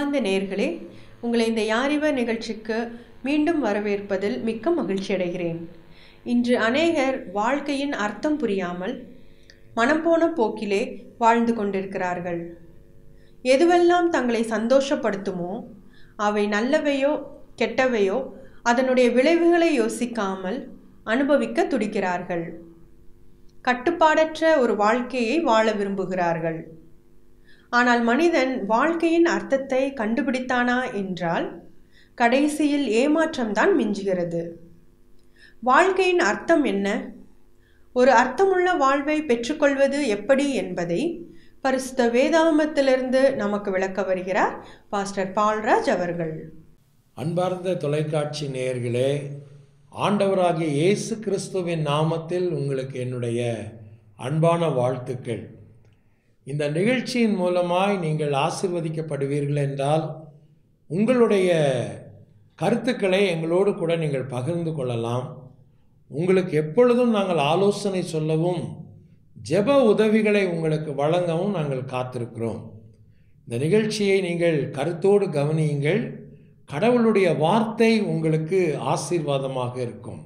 அன்பார்ந்த நேயர்களே உங்களை இந்த யாரிவர் நிகழ்ச்சிக்கு மீண்டும் வரவேற்பதில் மிக்க மகிழ்ச்சி அடைகிறேன் இன்று அநேகர் வாழ்க்கையின் அர்த்தம் புரியாமல் மனம் போன போக்கிலே வாழ்ந்து கொண்டிருக்கிறார்கள் எதுவெல்லாம் தங்களை சந்தோஷப்படுத்துமோ அவை நல்லவையோ கெட்டவையோ அதனுடைய விளைவுகளை யோசிக்காமல் அனுபவிக்க துடிக்கிறார்கள் கட்டுப்பாடற்ற ஒரு வாழ்க்கையை வாழ விரும்புகிறார்கள் ஆனால் மனிதன் வாழ்க்கையின் அர்த்தத்தை கண்டுபிடித்தானா என்றால் கடைசியில் ஏமாற்றம்தான் மிஞ்சுகிறது வாழ்க்கையின் அர்த்தம் என்ன ஒரு அர்த்தமுள்ள வாழ்வை பெற்றுக்கொள்வது எப்படி என்பதை பரிசுத்த வேதாமத்திலிருந்து நமக்கு விளக்க வருகிறார் பாஸ்டர் பால்ராஜ் அவர்கள் அன்பார்ந்த தொலைக்காட்சி நேயர்களே ஆண்டவராகிய இயேசு கிறிஸ்துவின் நாமத்தில் உங்களுக்கு என்னுடைய அன்பான வாழ்த்துக்கள் இந்த நிகழ்ச்சியின் மூலமாய் நீங்கள் ஆசிர்வதிக்கப்படுவீர்கள் என்றால் உங்களுடைய கருத்துக்களை எங்களோடு கூட நீங்கள் பகிர்ந்து கொள்ளலாம் உங்களுக்கு எப்பொழுதும் நாங்கள் ஆலோசனை சொல்லவும் ஜெப உதவிகளை உங்களுக்கு வழங்கவும் நாங்கள் காத்திருக்கிறோம் இந்த நிகழ்ச்சியை நீங்கள் கருத்தோடு கவனியுங்கள் கடவுளுடைய வார்த்தை உங்களுக்கு ஆசீர்வாதமாக இருக்கும்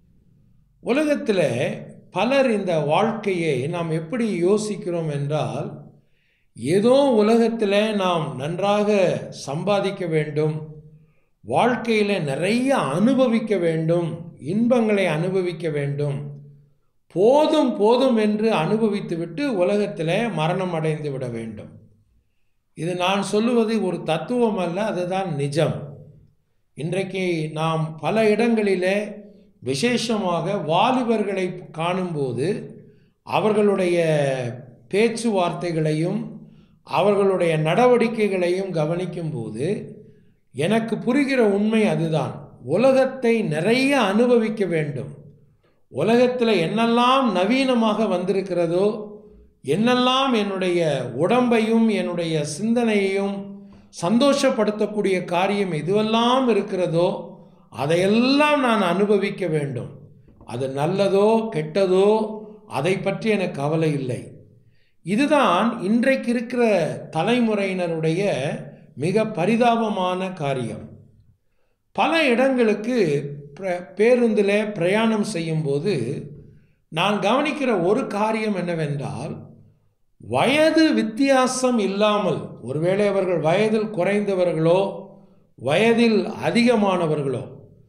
உலகத்தில் பலர் இந்த வாழ்க்கையை நாம் எப்படி யோசிக்கிறோம் என்றால் ஏதோ உலகத்தில் நாம் நன்றாக சம்பாதிக்க வேண்டும் வாழ்க்கையில் நிறைய அனுபவிக்க வேண்டும் இன்பங்களை அனுபவிக்க வேண்டும் போதும் போதும் என்று அனுபவித்துவிட்டு உலகத்தில் மரணம் அடைந்து விட வேண்டும் இது நான் சொல்லுவது ஒரு தத்துவம் அல்ல அதுதான் நிஜம் இன்றைக்கு நாம் பல இடங்களிலே விசேஷமாக வாலிபர்களை காணும்போது அவர்களுடைய பேச்சுவார்த்தைகளையும் அவர்களுடைய நடவடிக்கைகளையும் கவனிக்கும்போது எனக்கு புரிகிற உண்மை அதுதான் உலகத்தை நிறைய அனுபவிக்க வேண்டும் உலகத்தில் என்னெல்லாம் நவீனமாக வந்திருக்கிறதோ என்னெல்லாம் என்னுடைய உடம்பையும் என்னுடைய சிந்தனையையும் சந்தோஷப்படுத்தக்கூடிய காரியம் எதுவெல்லாம் இருக்கிறதோ அதையெல்லாம் நான் அனுபவிக்க வேண்டும் அது நல்லதோ கெட்டதோ அதை பற்றி எனக்கு கவலை இல்லை இதுதான் இன்றைக்கு இருக்கிற தலைமுறையினருடைய மிக பரிதாபமான காரியம் பல இடங்களுக்கு பேருந்தில் பிரயாணம் செய்யும்போது நான் கவனிக்கிற ஒரு காரியம் என்னவென்றால் வயது வித்தியாசம் இல்லாமல் ஒருவேளை அவர்கள் வயதில் குறைந்தவர்களோ வயதில் அதிகமானவர்களோ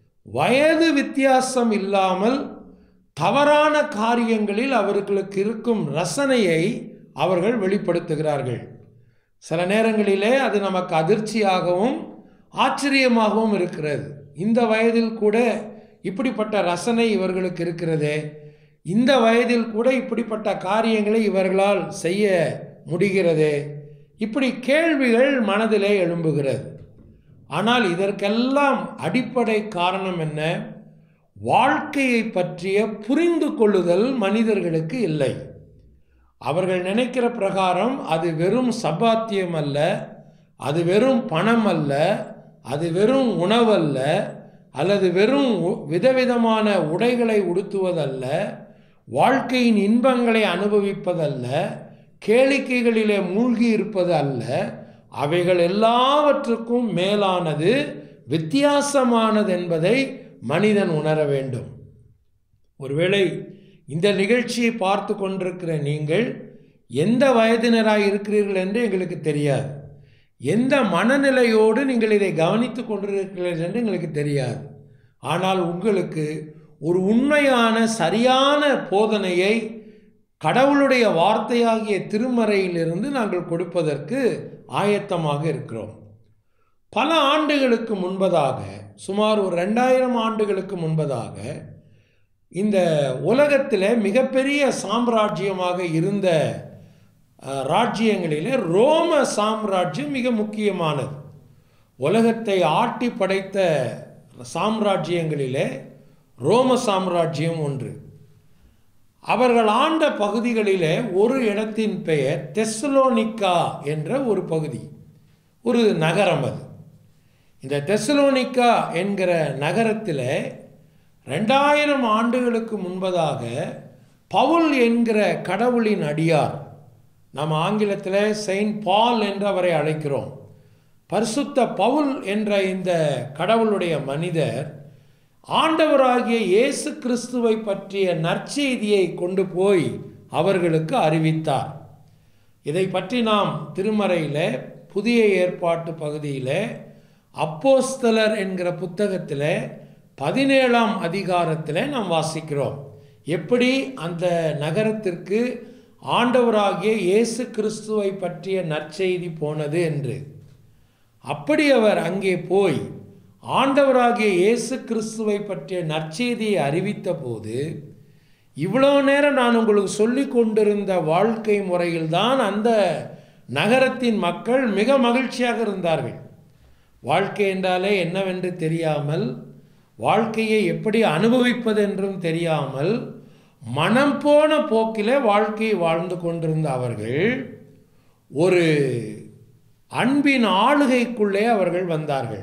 வயது வித்தியாசம் இல்லாமல் தவறான காரியங்களில் அவர்களுக்கு இருக்கும் ரசனையை அவர்கள் வெளிப்படுத்துகிறார்கள் சில நேரங்களிலே அது நமக்கு அதிர்ச்சியாகவும் ஆச்சரியமாகவும் இருக்கிறது இந்த வயதில் கூட இப்படிப்பட்ட ரசனை இவர்களுக்கு இருக்கிறதே இந்த வயதில் கூட இப்படிப்பட்ட காரியங்களை இவர்களால் செய்ய முடிகிறது இப்படி கேள்விகள் மனதிலே எழும்புகிறது ஆனால் இதற்கெல்லாம் அடிப்படை காரணம் என்ன வாழ்க்கையை பற்றிய புரிந்து கொள்ளுதல் மனிதர்களுக்கு இல்லை அவர்கள் நினைக்கிற பிரகாரம் அது வெறும் சபாத்தியம் அல்ல அது வெறும் பணம் அல்ல அது வெறும் உணவல்ல அல்லது வெறும் விதவிதமான உடைகளை உடுத்துவதல்ல வாழ்க்கையின் இன்பங்களை அனுபவிப்பதல்ல கேளிக்கைகளிலே மூழ்கி இருப்பது அல்ல அவைகள் எல்லாவற்றுக்கும் மேலானது வித்தியாசமானது என்பதை மனிதன் உணர வேண்டும் ஒருவேளை இந்த நிகழ்ச்சியை பார்த்து கொண்டிருக்கிற நீங்கள் எந்த வயதினராக இருக்கிறீர்கள் என்று எங்களுக்கு தெரியாது எந்த மனநிலையோடு நீங்கள் இதை கவனித்து கொண்டிருக்கிறீர்கள் என்று எங்களுக்கு தெரியாது ஆனால் உங்களுக்கு ஒரு உண்மையான சரியான போதனையை கடவுளுடைய வார்த்தையாகிய திருமறையிலிருந்து நாங்கள் கொடுப்பதற்கு ஆயத்தமாக இருக்கிறோம் பல ஆண்டுகளுக்கு முன்பதாக சுமார் ஒரு ரெண்டாயிரம் ஆண்டுகளுக்கு முன்பதாக இந்த உலகத்தில் மிகப்பெரிய சாம்ராஜ்யமாக இருந்த ராஜ்யங்களிலே ரோம சாம்ராஜ்யம் மிக முக்கியமானது உலகத்தை ஆட்டி படைத்த சாம்ராஜ்யங்களிலே ரோம சாம்ராஜ்யம் ஒன்று அவர்கள் ஆண்ட பகுதிகளிலே ஒரு இடத்தின் பெயர் தெஸ்லோனிக்கா என்ற ஒரு பகுதி ஒரு நகரம் அது இந்த தெஸ்லோனிக்கா என்கிற நகரத்தில் ரெண்டாயிரம் ஆண்டுகளுக்கு முன்பதாக பவுல் என்கிற கடவுளின் அடியார் நாம் ஆங்கிலத்தில் செயின்ட் பால் என்று அவரை அழைக்கிறோம் பரிசுத்த பவுல் என்ற இந்த கடவுளுடைய மனிதர் ஆண்டவராகிய இயேசு கிறிஸ்துவை பற்றிய நற்செய்தியை கொண்டு போய் அவர்களுக்கு அறிவித்தார் இதை பற்றி நாம் திருமறையில் புதிய ஏற்பாட்டு பகுதியில் அப்போஸ்தலர் என்கிற புத்தகத்தில் பதினேழாம் அதிகாரத்தில் நாம் வாசிக்கிறோம் எப்படி அந்த நகரத்திற்கு ஆண்டவராகிய இயேசு கிறிஸ்துவை பற்றிய நற்செய்தி போனது என்று அப்படி அவர் அங்கே போய் ஆண்டவராகிய இயேசு கிறிஸ்துவை பற்றிய நற்செய்தியை அறிவித்த போது இவ்வளோ நேரம் நான் உங்களுக்கு சொல்லி கொண்டிருந்த வாழ்க்கை முறையில்தான் அந்த நகரத்தின் மக்கள் மிக மகிழ்ச்சியாக இருந்தார்கள் வாழ்க்கை என்றாலே என்னவென்று தெரியாமல் வாழ்க்கையை எப்படி அனுபவிப்பதென்றும் தெரியாமல் மனம் போன போக்கிலே வாழ்க்கையை வாழ்ந்து கொண்டிருந்த அவர்கள் ஒரு அன்பின் ஆளுகைக்குள்ளே அவர்கள் வந்தார்கள்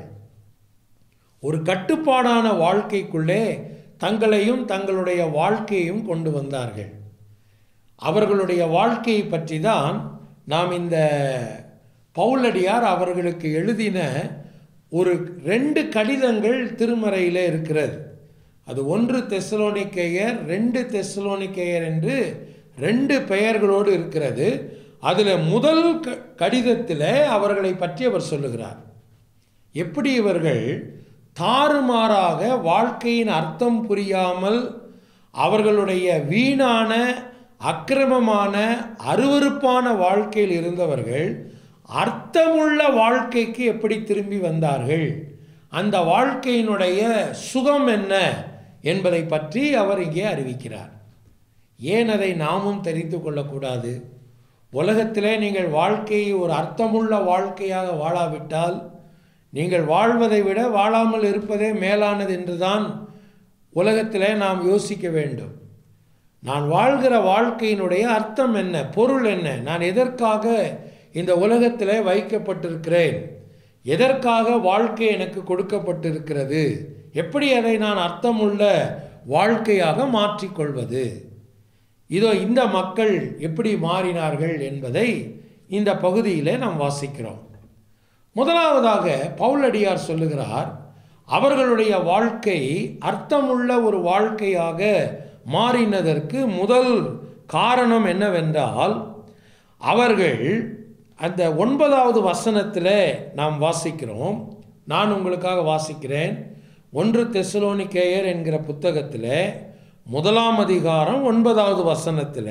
ஒரு கட்டுப்பாடான வாழ்க்கைக்குள்ளே தங்களையும் தங்களுடைய வாழ்க்கையையும் கொண்டு வந்தார்கள் அவர்களுடைய வாழ்க்கையை பற்றி தான் நாம் இந்த பவுலடியார் அவர்களுக்கு எழுதின ஒரு ரெண்டு கடிதங்கள் திருமறையில் இருக்கிறது அது ஒன்று தெசலோனிக்கேயர் ரெண்டு தெசலோனிக்கேயர் என்று ரெண்டு பெயர்களோடு இருக்கிறது அதில் முதல் க கடிதத்தில் அவர்களை பற்றி அவர் சொல்லுகிறார் எப்படி இவர்கள் தாறுமாறாக வாழ்க்கையின் அர்த்தம் புரியாமல் அவர்களுடைய வீணான அக்கிரமமான அருவருப்பான வாழ்க்கையில் இருந்தவர்கள் அர்த்தமுள்ள வாழ்க்கைக்கு எப்படி திரும்பி வந்தார்கள் அந்த வாழ்க்கையினுடைய சுகம் என்ன என்பதை பற்றி அவர் இங்கே அறிவிக்கிறார் ஏன் அதை நாமும் தெரிந்து கொள்ளக்கூடாது உலகத்திலே நீங்கள் வாழ்க்கையை ஒரு அர்த்தமுள்ள வாழ்க்கையாக வாழாவிட்டால் நீங்கள் வாழ்வதை விட வாழாமல் இருப்பதே மேலானது என்றுதான் உலகத்திலே நாம் யோசிக்க வேண்டும் நான் வாழ்கிற வாழ்க்கையினுடைய அர்த்தம் என்ன பொருள் என்ன நான் எதற்காக இந்த உலகத்திலே வைக்கப்பட்டிருக்கிறேன் எதற்காக வாழ்க்கை எனக்கு கொடுக்கப்பட்டிருக்கிறது எப்படி அதை நான் அர்த்தமுள்ள வாழ்க்கையாக மாற்றிக்கொள்வது இதோ இந்த மக்கள் எப்படி மாறினார்கள் என்பதை இந்த பகுதியிலே நாம் வாசிக்கிறோம் முதலாவதாக பவுலடியார் சொல்லுகிறார் அவர்களுடைய வாழ்க்கை அர்த்தமுள்ள ஒரு வாழ்க்கையாக மாறினதற்கு முதல் காரணம் என்னவென்றால் அவர்கள் அந்த ஒன்பதாவது வசனத்தில் நாம் வாசிக்கிறோம் நான் உங்களுக்காக வாசிக்கிறேன் ஒன்று தெசலோனிக்கேயர் என்கிற புத்தகத்தில் முதலாம் அதிகாரம் ஒன்பதாவது வசனத்தில்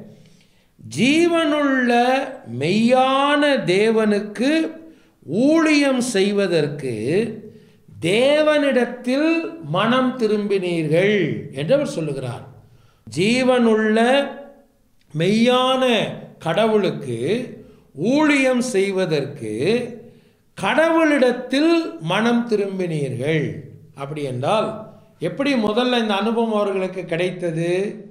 ஜீவனுள்ள மெய்யான தேவனுக்கு ஊழியம் செய்வதற்கு தேவனிடத்தில் மனம் திரும்பினீர்கள் என்று அவர் சொல்லுகிறார் ஜீவனுள்ள மெய்யான கடவுளுக்கு ஊழியம் செய்வதற்கு கடவுளிடத்தில் மனம் திரும்பினீர்கள் அப்படி என்றால் எப்படி முதல்ல இந்த அனுபவம் அவர்களுக்கு கிடைத்தது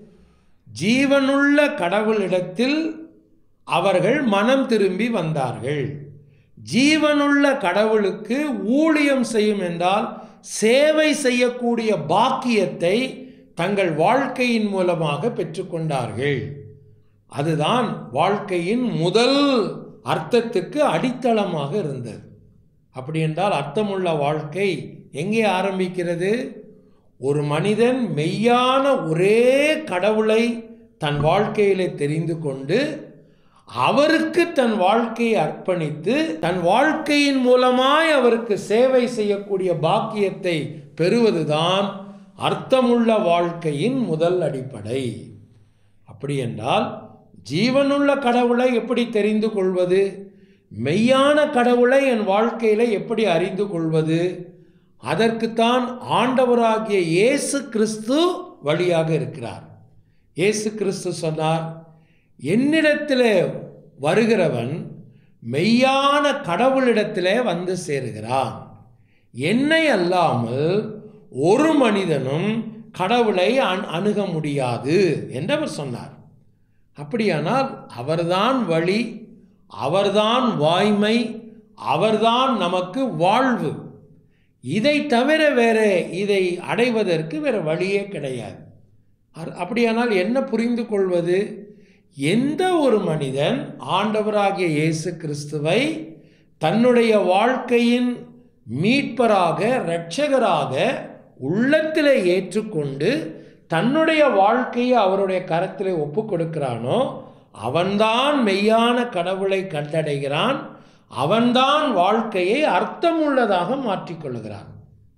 ஜீவனுள்ள கடவுளிடத்தில் அவர்கள் மனம் திரும்பி வந்தார்கள் ஜீவனுள்ள கடவுளுக்கு ஊழியம் செய்யும் என்றால் சேவை செய்யக்கூடிய பாக்கியத்தை தங்கள் வாழ்க்கையின் மூலமாக பெற்றுக்கொண்டார்கள் அதுதான் வாழ்க்கையின் முதல் அர்த்தத்துக்கு அடித்தளமாக இருந்தது அப்படி என்றால் அர்த்தமுள்ள வாழ்க்கை எங்கே ஆரம்பிக்கிறது ஒரு மனிதன் மெய்யான ஒரே கடவுளை தன் வாழ்க்கையிலே தெரிந்து கொண்டு அவருக்கு தன் வாழ்க்கையை அர்ப்பணித்து தன் வாழ்க்கையின் மூலமாய் அவருக்கு சேவை செய்யக்கூடிய பாக்கியத்தை பெறுவதுதான் அர்த்தமுள்ள வாழ்க்கையின் முதல் அடிப்படை அப்படி என்றால் ஜீவனுள்ள கடவுளை எப்படி தெரிந்து கொள்வது மெய்யான கடவுளை என் வாழ்க்கையில் எப்படி அறிந்து கொள்வது அதற்குத்தான் ஆண்டவராகிய இயேசு கிறிஸ்து வழியாக இருக்கிறார் இயேசு கிறிஸ்து சொன்னார் என்னிடத்தில் வருகிறவன் மெய்யான கடவுளிடத்திலே வந்து சேருகிறான் என்னை அல்லாமல் ஒரு மனிதனும் கடவுளை அண் அணுக முடியாது என்று அவர் சொன்னார் அப்படியானால் அவர்தான் வழி அவர்தான் வாய்மை அவர்தான் நமக்கு வாழ்வு இதை தவிர வேற இதை அடைவதற்கு வேற வழியே கிடையாது அர்- அப்படியானால் என்ன புரிந்து கொள்வது எந்த ஒரு மனிதன் ஆண்டவராகிய இயேசு கிறிஸ்துவை தன்னுடைய வாழ்க்கையின் மீட்பராக இரட்சகராக உள்ளத்திலே ஏற்றுக்கொண்டு தன்னுடைய வாழ்க்கையை அவருடைய கரத்திலே ஒப்பு கொடுக்கிறானோ அவன்தான் மெய்யான கடவுளை கண்டடைகிறான் அவன்தான் வாழ்க்கையை அர்த்தமுள்ளதாக மாற்றிக்கொள்கிறான்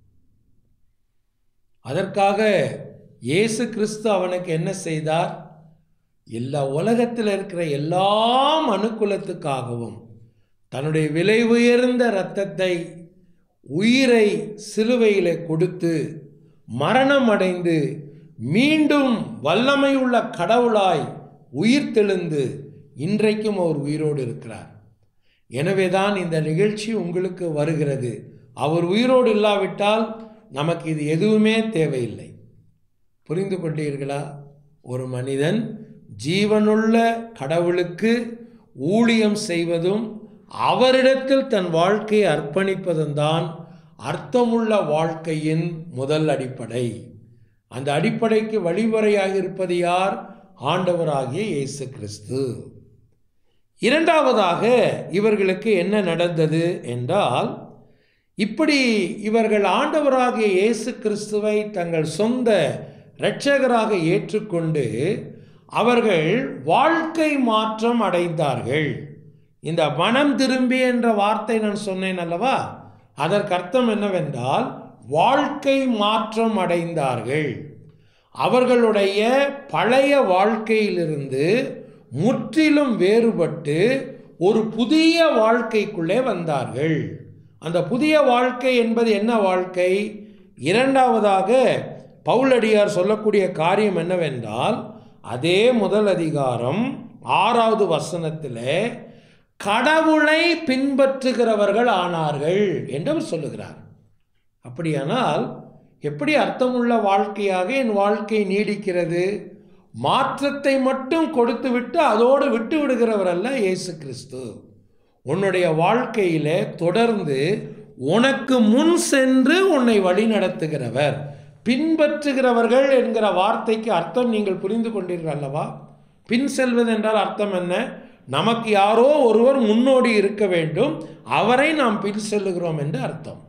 அதற்காக இயேசு கிறிஸ்து அவனுக்கு என்ன செய்தார் எல்லா உலகத்தில் இருக்கிற எல்லா மனுக்குலத்துக்காகவும் தன்னுடைய விலை உயர்ந்த இரத்தத்தை உயிரை சிலுவையிலே கொடுத்து மரணம் அடைந்து மீண்டும் வல்லமையுள்ள கடவுளாய் உயிர் தெழுந்து இன்றைக்கும் அவர் உயிரோடு இருக்கிறார் எனவேதான் இந்த நிகழ்ச்சி உங்களுக்கு வருகிறது அவர் உயிரோடு இல்லாவிட்டால் நமக்கு இது எதுவுமே தேவையில்லை புரிந்து கொண்டீர்களா ஒரு மனிதன் ஜீவனுள்ள கடவுளுக்கு ஊழியம் செய்வதும் அவரிடத்தில் தன் வாழ்க்கையை அர்ப்பணிப்பதும் தான் அர்த்தமுள்ள வாழ்க்கையின் முதல் அடிப்படை அந்த அடிப்படைக்கு வழிமுறையாக இருப்பது யார் ஆண்டவராகிய இயேசு கிறிஸ்து இரண்டாவதாக இவர்களுக்கு என்ன நடந்தது என்றால் இப்படி இவர்கள் ஆண்டவராகிய இயேசு கிறிஸ்துவை தங்கள் சொந்த இரட்சகராக ஏற்றுக்கொண்டு அவர்கள் வாழ்க்கை மாற்றம் அடைந்தார்கள் இந்த மனம் திரும்பி என்ற வார்த்தை நான் சொன்னேன் அல்லவா அதற்கு அர்த்தம் என்னவென்றால் வாழ்க்கை மாற்றம் அடைந்தார்கள் அவர்களுடைய பழைய வாழ்க்கையிலிருந்து முற்றிலும் வேறுபட்டு ஒரு புதிய வாழ்க்கைக்குள்ளே வந்தார்கள் அந்த புதிய வாழ்க்கை என்பது என்ன வாழ்க்கை இரண்டாவதாக பவுலடியார் சொல்லக்கூடிய காரியம் என்னவென்றால் அதே முதல் அதிகாரம் ஆறாவது வசனத்தில் கடவுளை பின்பற்றுகிறவர்கள் ஆனார்கள் என்று அவர் சொல்லுகிறார் அப்படியானால் எப்படி அர்த்தமுள்ள வாழ்க்கையாக என் வாழ்க்கை நீடிக்கிறது மாற்றத்தை மட்டும் கொடுத்துவிட்டு அதோடு விட்டு விடுகிறவர் அல்ல இயேசு கிறிஸ்து உன்னுடைய வாழ்க்கையில தொடர்ந்து உனக்கு முன் சென்று உன்னை வழி நடத்துகிறவர் பின்பற்றுகிறவர்கள் என்கிற வார்த்தைக்கு அர்த்தம் நீங்கள் புரிந்து கொண்டீர்கள் அல்லவா பின் செல்வது என்றால் அர்த்தம் என்ன நமக்கு யாரோ ஒருவர் முன்னோடி இருக்க வேண்டும் அவரை நாம் பின் செல்லுகிறோம் என்று அர்த்தம்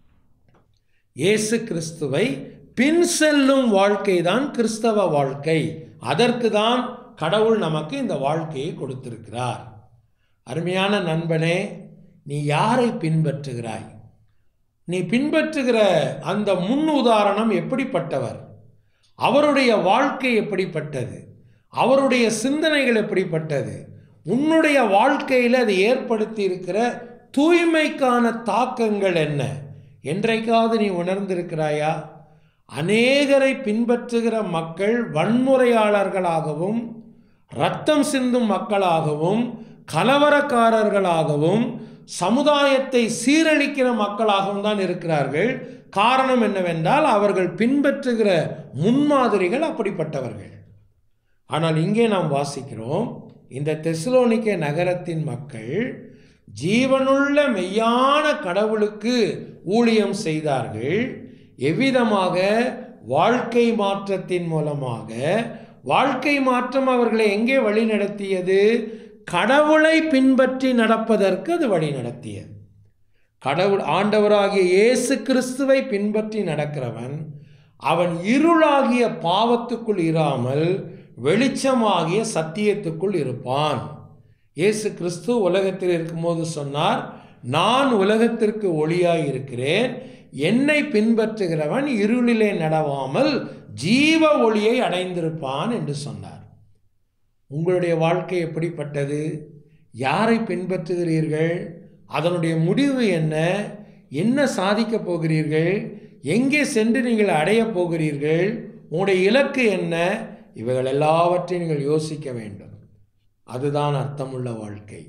இயேசு கிறிஸ்துவை பின் செல்லும் வாழ்க்கை தான் கிறிஸ்தவ வாழ்க்கை அதற்கு தான் கடவுள் நமக்கு இந்த வாழ்க்கையை கொடுத்திருக்கிறார் அருமையான நண்பனே நீ யாரை பின்பற்றுகிறாய் நீ பின்பற்றுகிற அந்த முன் உதாரணம் எப்படிப்பட்டவர் அவருடைய வாழ்க்கை எப்படிப்பட்டது அவருடைய சிந்தனைகள் எப்படிப்பட்டது உன்னுடைய வாழ்க்கையில் அது ஏற்படுத்தி இருக்கிற தூய்மைக்கான தாக்கங்கள் என்ன என்றைக்காவது நீ உணர்ந்திருக்கிறாயா அநேகரை பின்பற்றுகிற மக்கள் வன்முறையாளர்களாகவும் ரத்தம் சிந்தும் மக்களாகவும் கலவரக்காரர்களாகவும் சமுதாயத்தை சீரழிக்கிற மக்களாகவும் தான் இருக்கிறார்கள் காரணம் என்னவென்றால் அவர்கள் பின்பற்றுகிற முன்மாதிரிகள் அப்படிப்பட்டவர்கள் ஆனால் இங்கே நாம் வாசிக்கிறோம் இந்த தெசலோனிக்க நகரத்தின் மக்கள் ஜீவனுள்ள மெய்யான கடவுளுக்கு ஊழியம் செய்தார்கள் எவ்விதமாக வாழ்க்கை மாற்றத்தின் மூலமாக வாழ்க்கை மாற்றம் அவர்களை எங்கே வழி நடத்தியது கடவுளை பின்பற்றி நடப்பதற்கு அது வழி நடத்தியது கடவுள் ஆண்டவராகிய இயேசு கிறிஸ்துவை பின்பற்றி நடக்கிறவன் அவன் இருளாகிய பாவத்துக்குள் இராமல் வெளிச்சமாகிய சத்தியத்துக்குள் இருப்பான் இயேசு கிறிஸ்து உலகத்தில் இருக்கும்போது சொன்னார் நான் உலகத்திற்கு ஒளியாய் இருக்கிறேன் என்னை பின்பற்றுகிறவன் இருளிலே நடவாமல் ஜீவ ஒளியை அடைந்திருப்பான் என்று சொன்னார் உங்களுடைய வாழ்க்கை எப்படிப்பட்டது யாரை பின்பற்றுகிறீர்கள் அதனுடைய முடிவு என்ன என்ன சாதிக்கப் போகிறீர்கள் எங்கே சென்று நீங்கள் அடையப் போகிறீர்கள் உங்களுடைய இலக்கு என்ன இவைகள் எல்லாவற்றையும் நீங்கள் யோசிக்க வேண்டும் அதுதான் அர்த்தமுள்ள வாழ்க்கை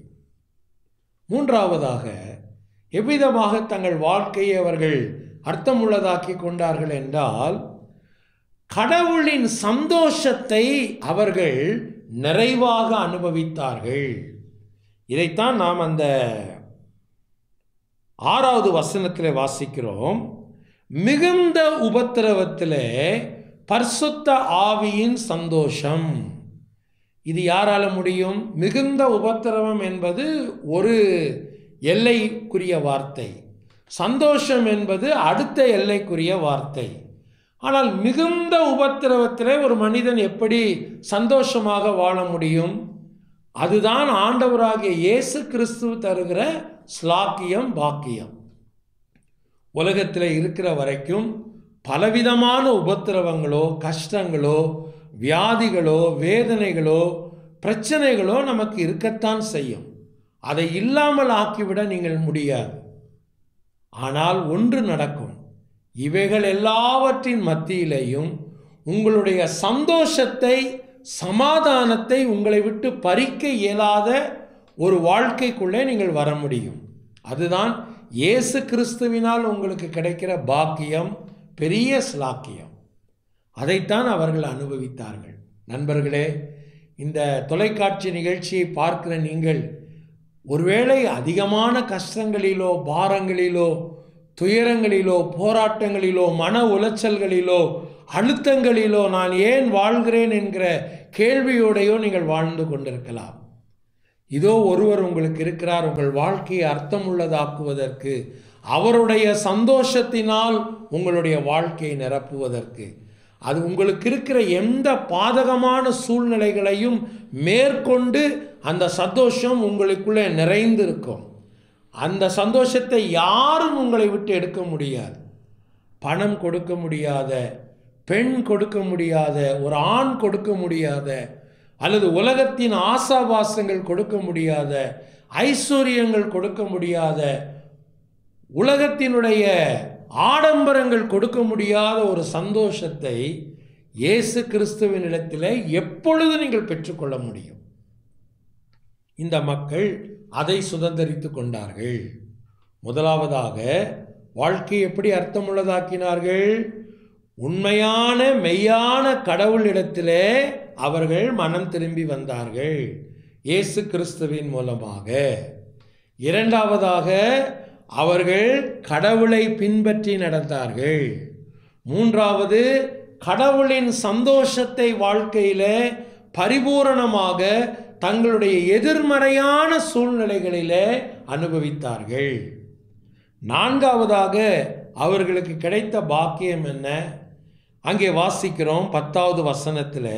மூன்றாவதாக எவ்விதமாக தங்கள் வாழ்க்கையை அவர்கள் அர்த்தமுள்ளதாக்கி கொண்டார்கள் என்றால் கடவுளின் சந்தோஷத்தை அவர்கள் நிறைவாக அனுபவித்தார்கள் இதைத்தான் நாம் அந்த ஆறாவது வசனத்தில் வாசிக்கிறோம் மிகுந்த உபத்திரவத்திலே பரிசுத்த ஆவியின் சந்தோஷம் இது யாரால முடியும் மிகுந்த உபத்திரவம் என்பது ஒரு எல்லைக்குரிய வார்த்தை சந்தோஷம் என்பது அடுத்த எல்லைக்குரிய வார்த்தை ஆனால் மிகுந்த உபத்திரவத்திலே ஒரு மனிதன் எப்படி சந்தோஷமாக வாழ முடியும் அதுதான் ஆண்டவராகிய இயேசு கிறிஸ்து தருகிற ஸ்லாக்கியம் பாக்கியம் உலகத்தில் இருக்கிற வரைக்கும் பலவிதமான உபத்திரவங்களோ கஷ்டங்களோ வியாதிகளோ வேதனைகளோ பிரச்சனைகளோ நமக்கு இருக்கத்தான் செய்யும் அதை இல்லாமல் ஆக்கிவிட நீங்கள் முடியாது ஆனால் ஒன்று நடக்கும் இவைகள் எல்லாவற்றின் மத்தியிலேயும் உங்களுடைய சந்தோஷத்தை சமாதானத்தை உங்களை விட்டு பறிக்க இயலாத ஒரு வாழ்க்கைக்குள்ளே நீங்கள் வர முடியும் அதுதான் இயேசு கிறிஸ்துவினால் உங்களுக்கு கிடைக்கிற பாக்கியம் பெரிய ஸ்லாக்கியம் அதைத்தான் அவர்கள் அனுபவித்தார்கள் நண்பர்களே இந்த தொலைக்காட்சி நிகழ்ச்சியை பார்க்கிற நீங்கள் ஒருவேளை அதிகமான கஷ்டங்களிலோ பாரங்களிலோ துயரங்களிலோ போராட்டங்களிலோ மன உளைச்சல்களிலோ அழுத்தங்களிலோ நான் ஏன் வாழ்கிறேன் என்கிற கேள்வியோடையோ நீங்கள் வாழ்ந்து கொண்டிருக்கலாம் இதோ ஒருவர் உங்களுக்கு இருக்கிறார் உங்கள் வாழ்க்கையை அர்த்தமுள்ளதாக்குவதற்கு அவருடைய சந்தோஷத்தினால் உங்களுடைய வாழ்க்கையை நிரப்புவதற்கு அது உங்களுக்கு இருக்கிற எந்த பாதகமான சூழ்நிலைகளையும் மேற்கொண்டு அந்த சந்தோஷம் உங்களுக்குள்ளே நிறைந்திருக்கும் அந்த சந்தோஷத்தை யாரும் உங்களை விட்டு எடுக்க முடியாது பணம் கொடுக்க முடியாத பெண் கொடுக்க முடியாத ஒரு ஆண் கொடுக்க முடியாத அல்லது உலகத்தின் ஆசாபாசங்கள் கொடுக்க முடியாத ஐஸ்வர்யங்கள் கொடுக்க முடியாத உலகத்தினுடைய ஆடம்பரங்கள் கொடுக்க முடியாத ஒரு சந்தோஷத்தை இயேசு கிறிஸ்துவின் இடத்திலே எப்பொழுது நீங்கள் பெற்றுக்கொள்ள முடியும் இந்த மக்கள் அதை சுதந்திரித்து கொண்டார்கள் முதலாவதாக வாழ்க்கை எப்படி அர்த்தமுள்ளதாக்கினார்கள் உண்மையான மெய்யான கடவுளிடத்திலே அவர்கள் மனம் திரும்பி வந்தார்கள் இயேசு கிறிஸ்துவின் மூலமாக இரண்டாவதாக அவர்கள் கடவுளை பின்பற்றி நடந்தார்கள் மூன்றாவது கடவுளின் சந்தோஷத்தை வாழ்க்கையில பரிபூரணமாக தங்களுடைய எதிர்மறையான சூழ்நிலைகளிலே அனுபவித்தார்கள் நான்காவதாக அவர்களுக்கு கிடைத்த பாக்கியம் என்ன அங்கே வாசிக்கிறோம் பத்தாவது வசனத்தில்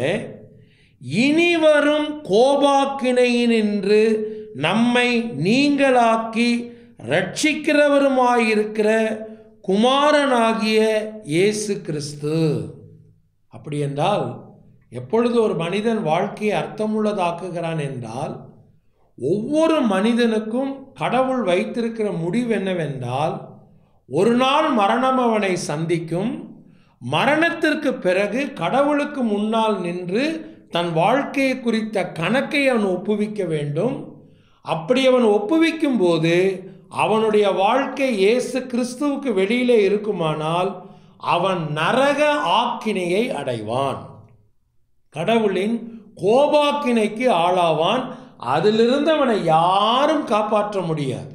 இனி வரும் கோபாக்கினையினின்று நம்மை நீங்களாக்கி ரட்சிக்கிறவருமாயிருக்கிற குமாரனாகிய இயேசு கிறிஸ்து அப்படி என்றால் எப்பொழுது ஒரு மனிதன் வாழ்க்கையை அர்த்தமுள்ளதாக்குகிறான் என்றால் ஒவ்வொரு மனிதனுக்கும் கடவுள் வைத்திருக்கிற முடிவு என்னவென்றால் ஒரு நாள் மரணம் அவனை சந்திக்கும் மரணத்திற்கு பிறகு கடவுளுக்கு முன்னால் நின்று தன் வாழ்க்கையை குறித்த கணக்கை அவன் ஒப்புவிக்க வேண்டும் அப்படி அவன் ஒப்புவிக்கும் போது அவனுடைய வாழ்க்கை இயேசு கிறிஸ்துவுக்கு வெளியிலே இருக்குமானால் அவன் நரக ஆக்கினையை அடைவான் கடவுளின் கோபாக்கினைக்கு ஆளாவான் அதிலிருந்து அவனை யாரும் காப்பாற்ற முடியாது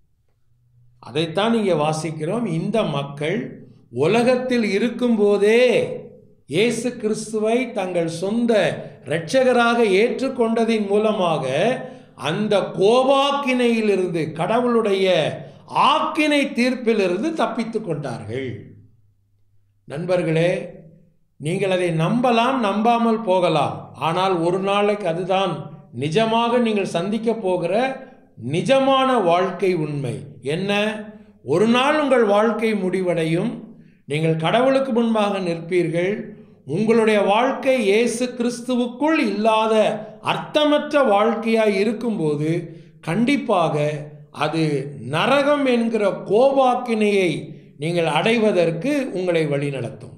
அதைத்தான் இங்கே வாசிக்கிறோம் இந்த மக்கள் உலகத்தில் இருக்கும்போதே இயேசு கிறிஸ்துவை தங்கள் சொந்த இரட்சகராக ஏற்றுக்கொண்டதின் மூலமாக அந்த கோபாக்கினையிலிருந்து கடவுளுடைய ஆக்கினை தீர்ப்பிலிருந்து தப்பித்து கொண்டார்கள் நண்பர்களே நீங்கள் அதை நம்பலாம் நம்பாமல் போகலாம் ஆனால் ஒரு நாளைக்கு அதுதான் நிஜமாக நீங்கள் சந்திக்க போகிற நிஜமான வாழ்க்கை உண்மை என்ன ஒரு நாள் உங்கள் வாழ்க்கை முடிவடையும் நீங்கள் கடவுளுக்கு முன்பாக நிற்பீர்கள் உங்களுடைய வாழ்க்கை இயேசு கிறிஸ்துவுக்குள் இல்லாத அர்த்தமற்ற வாழ்க்கையாய் இருக்கும்போது கண்டிப்பாக அது நரகம் என்கிற கோபாக்கினையை நீங்கள் அடைவதற்கு உங்களை வழிநடத்தும்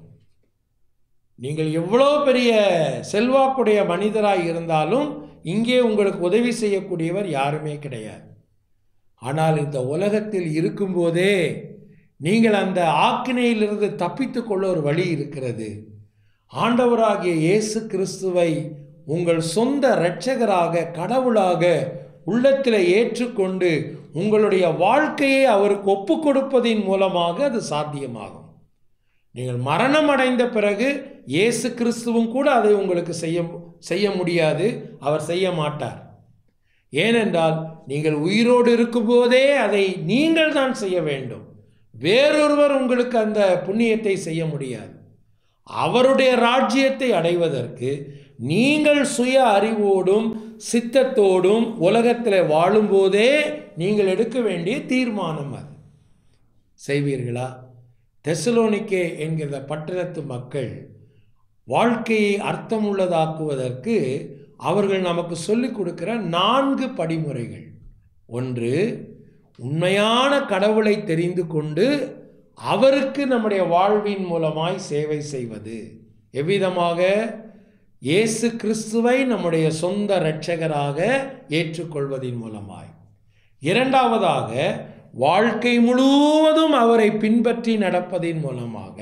நீங்கள் எவ்வளோ பெரிய செல்வாக்குடைய மனிதராய் இருந்தாலும் இங்கே உங்களுக்கு உதவி செய்யக்கூடியவர் யாருமே கிடையாது ஆனால் இந்த உலகத்தில் இருக்கும்போதே நீங்கள் அந்த ஆக்கினையிலிருந்து தப்பித்துக் கொள்ள ஒரு வழி இருக்கிறது ஆண்டவராகிய இயேசு கிறிஸ்துவை உங்கள் சொந்த இரட்சகராக கடவுளாக உள்ளத்தில் ஏற்றுக்கொண்டு உங்களுடைய வாழ்க்கையை அவருக்கு ஒப்பு கொடுப்பதின் மூலமாக அது சாத்தியமாகும் நீங்கள் மரணம் அடைந்த பிறகு இயேசு கிறிஸ்துவும் கூட அதை உங்களுக்கு செய்ய செய்ய முடியாது அவர் செய்ய மாட்டார் ஏனென்றால் நீங்கள் உயிரோடு இருக்கும்போதே அதை நீங்கள் தான் செய்ய வேண்டும் வேறொருவர் உங்களுக்கு அந்த புண்ணியத்தை செய்ய முடியாது அவருடைய ராஜ்யத்தை அடைவதற்கு நீங்கள் சுய அறிவோடும் சித்தத்தோடும் உலகத்தில் வாழும்போதே நீங்கள் எடுக்க வேண்டிய தீர்மானம் அது செய்வீர்களா தெசலோனிக்கே என்கிற பட்டணத்து மக்கள் வாழ்க்கையை அர்த்தமுள்ளதாக்குவதற்கு அவர்கள் நமக்கு சொல்லிக் கொடுக்கிற நான்கு படிமுறைகள் ஒன்று உண்மையான கடவுளை தெரிந்து கொண்டு அவருக்கு நம்முடைய வாழ்வின் மூலமாய் சேவை செய்வது எவ்விதமாக இயேசு கிறிஸ்துவை நம்முடைய சொந்த இரட்சகராக ஏற்றுக்கொள்வதின் மூலமாய் இரண்டாவதாக வாழ்க்கை முழுவதும் அவரை பின்பற்றி நடப்பதின் மூலமாக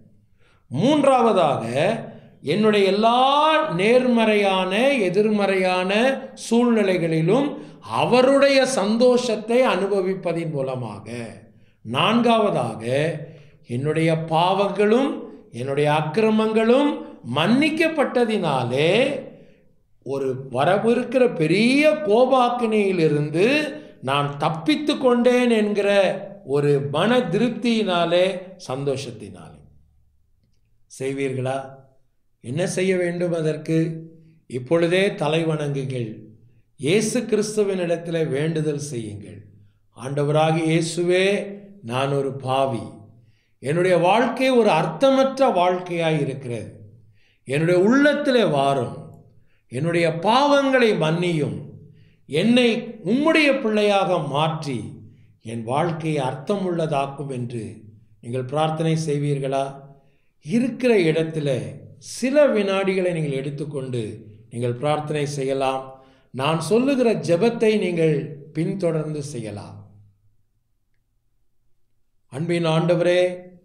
மூன்றாவதாக என்னுடைய எல்லா நேர்மறையான எதிர்மறையான சூழ்நிலைகளிலும் அவருடைய சந்தோஷத்தை அனுபவிப்பதின் மூலமாக நான்காவதாக என்னுடைய பாவங்களும் என்னுடைய அக்கிரமங்களும் மன்னிக்கப்பட்டதினாலே ஒரு வரவிருக்கிற பெரிய கோபாக்கினையிலிருந்து நான் தப்பித்து கொண்டேன் என்கிற ஒரு மன திருப்தியினாலே சந்தோஷத்தினாலே செய்வீர்களா என்ன செய்ய வேண்டும் அதற்கு இப்பொழுதே தலை வணங்குங்கள் இயேசு கிறிஸ்துவனிடத்தில் வேண்டுதல் செய்யுங்கள் ஆண்டவராக இயேசுவே நான் ஒரு பாவி என்னுடைய வாழ்க்கை ஒரு அர்த்தமற்ற வாழ்க்கையாய் இருக்கிறது என்னுடைய உள்ளத்தில் வாரும் என்னுடைய பாவங்களை மன்னியும் என்னை உம்முடைய பிள்ளையாக மாற்றி என் வாழ்க்கையை அர்த்தமுள்ளதாக்கும் என்று நீங்கள் பிரார்த்தனை செய்வீர்களா இருக்கிற இடத்துல சில வினாடிகளை நீங்கள் எடுத்துக்கொண்டு நீங்கள் பிரார்த்தனை செய்யலாம் நான் சொல்லுகிற ஜெபத்தை நீங்கள் பின்தொடர்ந்து செய்யலாம் அன்பின் ஆண்டவரே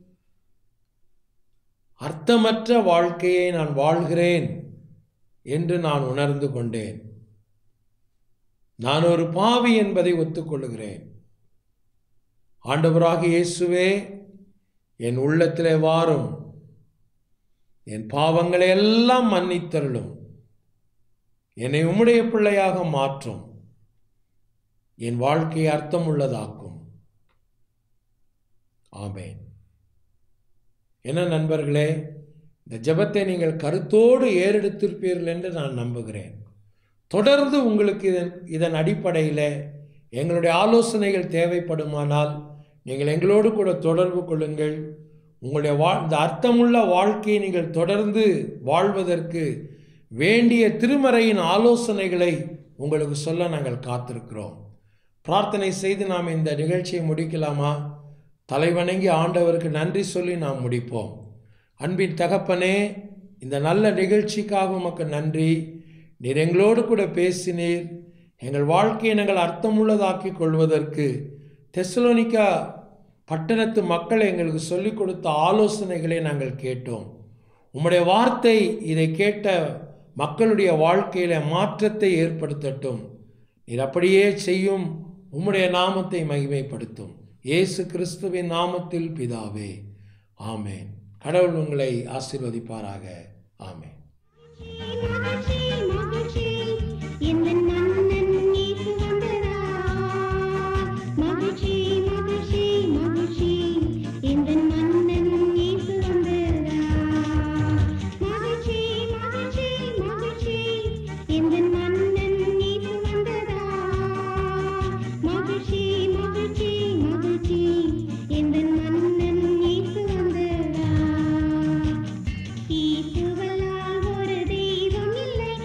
அர்த்தமற்ற வாழ்க்கையை நான் வாழ்கிறேன் என்று நான் உணர்ந்து கொண்டேன் நான் ஒரு பாவி என்பதை ஒத்துக்கொள்கிறேன் ஆண்டவராக இயேசுவே என் உள்ளத்திலே வாரும் என் பாவங்களை எல்லாம் மன்னித்தருளும் என்னை உம்முடைய பிள்ளையாக மாற்றும் என் வாழ்க்கையை அர்த்தம் உள்ளதாக்கும் ஆமேன் என்ன நண்பர்களே இந்த ஜெபத்தை நீங்கள் கருத்தோடு ஏறெடுத்திருப்பீர்கள் என்று நான் நம்புகிறேன் தொடர்ந்து உங்களுக்கு இதன் இதன் அடிப்படையில் எங்களுடைய ஆலோசனைகள் தேவைப்படுமானால் நீங்கள் எங்களோடு கூட தொடர்பு கொள்ளுங்கள் உங்களுடைய வா இந்த அர்த்தமுள்ள வாழ்க்கையை நீங்கள் தொடர்ந்து வாழ்வதற்கு வேண்டிய திருமறையின் ஆலோசனைகளை உங்களுக்கு சொல்ல நாங்கள் காத்திருக்கிறோம் பிரார்த்தனை செய்து நாம் இந்த நிகழ்ச்சியை முடிக்கலாமா தலைவணங்கி ஆண்டவருக்கு நன்றி சொல்லி நாம் முடிப்போம் அன்பின் தகப்பனே இந்த நல்ல நிகழ்ச்சிக்காக உமக்கு நன்றி நீர் எங்களோடு கூட பேசினீர் எங்கள் வாழ்க்கையை நாங்கள் அர்த்தமுள்ளதாக்கி கொள்வதற்கு தெசலோனிக்கா பட்டணத்து மக்கள் எங்களுக்கு சொல்லிக் கொடுத்த ஆலோசனைகளை நாங்கள் கேட்டோம் உம்முடைய வார்த்தை இதை கேட்ட மக்களுடைய வாழ்க்கையில மாற்றத்தை ஏற்படுத்தட்டும் நீர் அப்படியே செய்யும் உம்முடைய நாமத்தை மகிமைப்படுத்தும் இயேசு கிறிஸ்துவின் நாமத்தில் பிதாவே ஆமேன் கடவுள் உங்களை ஆசீர்வதிப்பாராக ஆமேன் மகிழ்ச்சி மகிழ்ச்சி இந்த நன்னன் நீக்கு வந்ததா மகிழ்ச்சி மகிழ்ச்சி மகிழ்ச்சி இந்த நன்னன் நீக்கு வந்ததா மகிழ்ச்சி மகிழ்ச்சி மகிழ்ச்சி இந்த நன்னன் நீக்கு வந்ததா மகிழ்ச்சி மகிழ்ச்சி மகிழ்ச்சி இந்த நன்னன் நீக்கு வந்ததா ஈசுவல்லால் ஒரு தெய்வம் இல்லை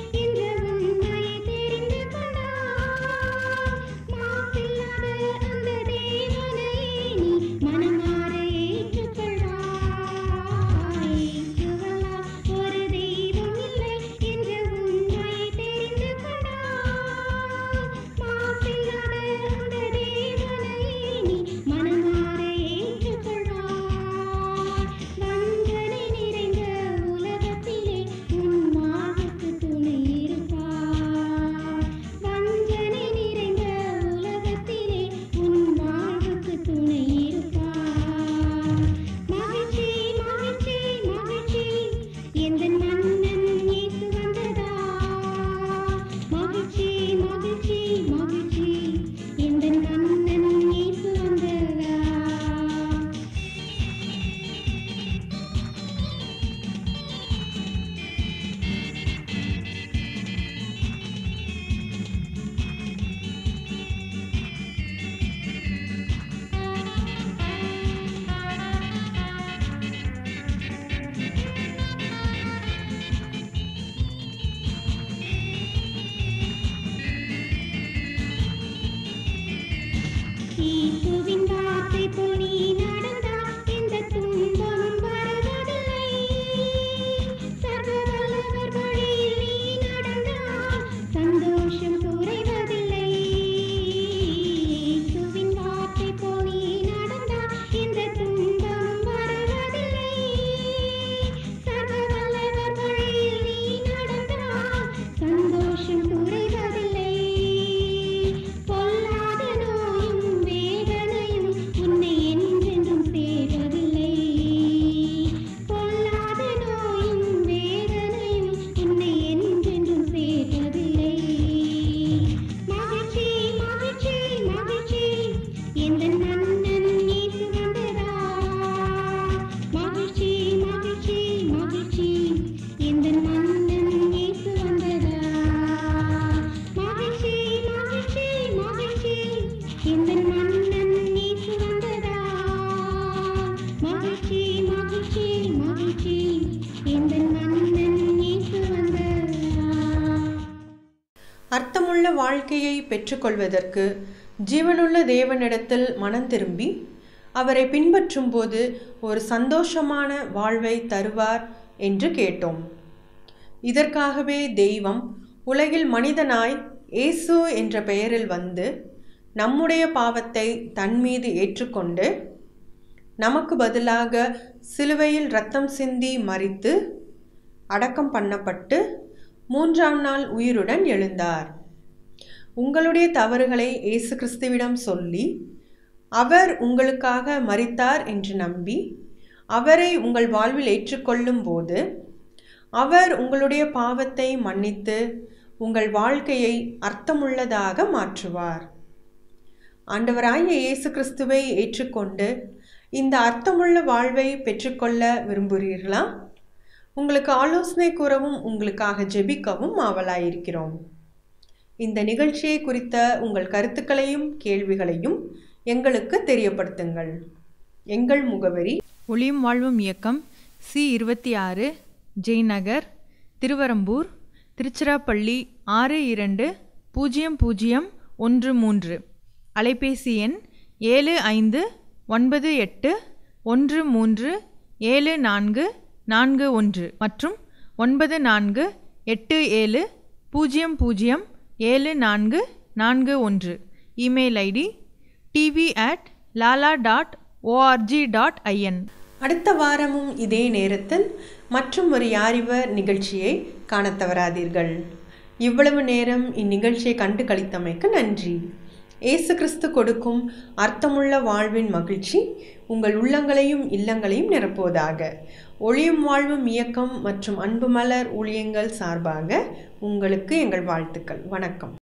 வாழ்க்கையை பெற்றுக்கொள்வதற்கு ஜீவனுள்ள தேவனிடத்தில் மனம் திரும்பி அவரை பின்பற்றும்போது ஒரு சந்தோஷமான வாழ்வை தருவார் என்று கேட்டோம் இதற்காகவே தெய்வம் உலகில் மனிதனாய் இயேசு என்ற பெயரில் வந்து நம்முடைய பாவத்தை தன் மீது ஏற்றுக்கொண்டு நமக்கு பதிலாக சிலுவையில் இரத்தம் சிந்தி மறித்து அடக்கம் பண்ணப்பட்டு மூன்றாம் நாள் உயிருடன் எழுந்தார் உங்களுடைய தவறுகளை இயேசு கிறிஸ்துவிடம் சொல்லி அவர் உங்களுக்காக மரித்தார் என்று நம்பி அவரை உங்கள் வாழ்வில் ஏற்றுக்கொள்ளும் போது அவர் உங்களுடைய பாவத்தை மன்னித்து உங்கள் வாழ்க்கையை அர்த்தமுள்ளதாக மாற்றுவார் ஆண்டவராகிய இயேசு கிறிஸ்துவை ஏற்றுக்கொண்டு இந்த அர்த்தமுள்ள வாழ்வை பெற்றுக்கொள்ள விரும்புகிறீர்களா உங்களுக்கு ஆலோசனை கூறவும் உங்களுக்காக ஜெபிக்கவும் ஆவலாயிருக்கிறோம் இந்த நிகழ்ச்சியை குறித்த உங்கள் கருத்துக்களையும் கேள்விகளையும் எங்களுக்கு தெரியப்படுத்துங்கள் எங்கள் முகவரி ஒளியும் வாழ்வும் இயக்கம் சி இருபத்தி ஆறு ஜெய்நகர் திருவரம்பூர் திருச்சிராப்பள்ளி ஆறு இரண்டு பூஜ்ஜியம் பூஜ்ஜியம் ஒன்று மூன்று அலைபேசி எண் ஏழு ஐந்து ஒன்பது எட்டு ஒன்று மூன்று ஏழு நான்கு நான்கு ஒன்று மற்றும் ஒன்பது நான்கு எட்டு ஏழு பூஜ்ஜியம் பூஜ்ஜியம் ஏழு நான்கு நான்கு ஒன்று email ID TV at lala dot ORG dot IN அடுத்த வாரமும் இதே நேரத்தில் மற்றும் ஒரு யாரிவர் நிகழ்ச்சியை காணத் தவறாதீர்கள் இவ்வளவு நேரம் இந்நிகழ்ச்சியை கண்டு கழித்தமைக்கு நன்றி இயேசு கிறிஸ்து கொடுக்கும் அர்த்தமுள்ள வாழ்வின் மகிழ்ச்சி உங்கள் உள்ளங்களையும் இல்லங்களையும் நிரப்புவதாக ஒளியும் வாழ்வும் இயக்கம் மற்றும் அன்பு மலர் ஊழியங்கள் சார்பாக உங்களுக்கு எங்கள் வாழ்த்துக்கள் வணக்கம்